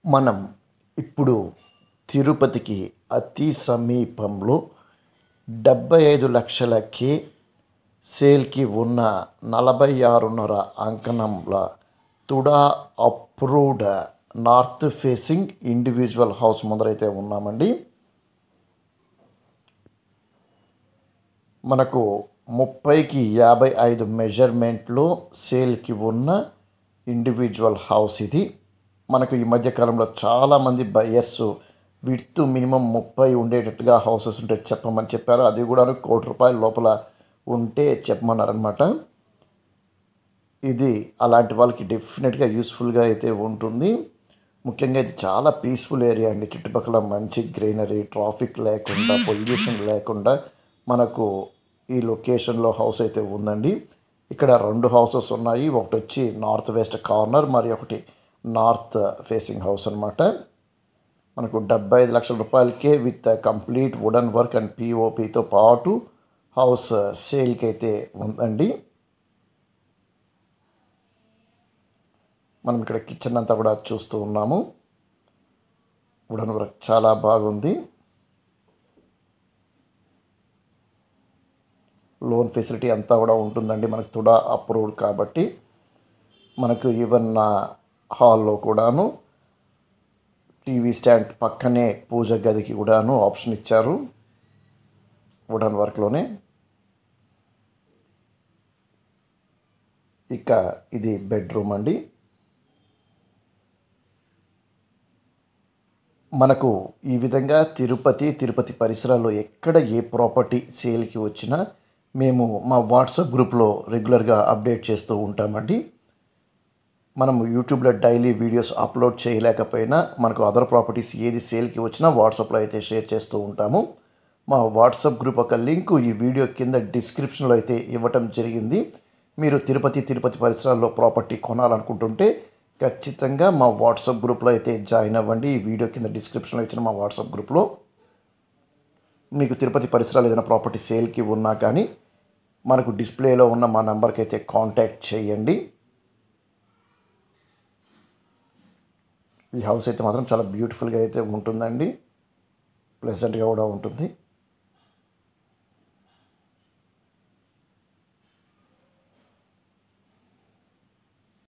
మనం ఇప్పుడు తిరుపతికి అతి సమీపంలో డెబ్బై ఐదు లక్షలకి సేల్కి ఉన్న నలభై ఆరున్నర అంకణంల TUDA approved north facing individual house ముందరైతే ఉన్నామండి మనకు ముప్పైకి యాభై ఐదు మెజర్మెంట్లో సేల్కి ఉన్న ఇండివిజువల్ హౌస్ ఇది మనకు ఈ మధ్యకాలంలో చాలామంది బయర్స్ విడ్త్ మినిమం ముప్పై ఉండేటట్టుగా హౌసెస్ ఉంటే చెప్పమని చెప్పారు అది కూడా కోటి రూపాయల లోపల ఉంటే చెప్పమన్నారనమాట ఇది అలాంటి వాళ్ళకి డెఫినెట్గా యూస్ఫుల్గా అయితే ఉంటుంది ముఖ్యంగా ఇది చాలా పీస్ఫుల్ ఏరియా అండి చుట్టుపక్కల మంచి గ్రీనరీ ట్రాఫిక్ లేకుండా పొల్యూషన్ లేకుండా మనకు ఈ లొకేషన్లో హౌస్ అయితే ఉందండి ఇక్కడ రెండు హౌసెస్ ఉన్నాయి ఒకటి వచ్చి నార్త్ వెస్ట్ కార్నర్ మరి ఒకటి నార్త్ ఫేసింగ్ హౌస్ అనమాట మనకు డెబ్బై ఐదు లక్షల రూపాయలకే with complete wooden work and పిఓపితో పాటు హౌస్ సేల్కి అయితే ఉందండి మనం ఇక్కడ కిచెన్ అంతా కూడా చూస్తూ ఉన్నాము వుడన్ వర్క్ చాలా బాగుంది లోన్ ఫెసిలిటీ అంతా కూడా ఉంటుందండి మనకు తుడా అప్రూవ్డ్ కాబట్టి మనకు ఈవెన్ హాల్లో కూడాను టీవీ స్టాండ్ పక్కనే పూజ గదికి కూడాను ఆప్షన్ ఇచ్చారు వుడన్ వర్క్లోనే ఇక ఇది బెడ్రూమ్ అండి మనకు ఈ విధంగా తిరుపతి తిరుపతి పరిసరాల్లో ఎక్కడ ఏ ప్రాపర్టీ సేల్కి వచ్చినా మేము మా వాట్సాప్ గ్రూప్లో రెగ్యులర్గా అప్డేట్ చేస్తూ ఉంటామండి మనం యూట్యూబ్లో డైలీ వీడియోస్ అప్లోడ్ చేయలేకపోయినా మనకు అదర్ ప్రాపర్టీస్ ఏది సేల్కి వచ్చినా వాట్సాప్లో అయితే షేర్ చేస్తూ ఉంటాము మా వాట్సాప్ గ్రూప్ ఒక లింక్ ఈ వీడియో కింద డిస్క్రిప్షన్లో అయితే ఇవ్వటం జరిగింది మీరు తిరుపతి తిరుపతి పరిసరాల్లో ప్రాపర్టీ కొనాలనుకుంటుంటే ఖచ్చితంగా మా వాట్సాప్ గ్రూప్లో అయితే జాయిన్ అవ్వండి ఈ వీడియో కింద డిస్క్రిప్షన్లో ఇచ్చిన మా వాట్సాప్ గ్రూప్లో మీకు తిరుపతి పరిసరాలు ఏదైనా ప్రాపర్టీ సేల్కి ఉన్నా కానీ మనకు డిస్ప్లేలో ఉన్న మా నెంబర్కి అయితే కాంటాక్ట్ చేయండి ఈ హౌస్ అయితే మాత్రం చాలా బ్యూటిఫుల్గా అయితే ఉంటుందండి ప్లెజెంట్గా కూడా ఉంటుంది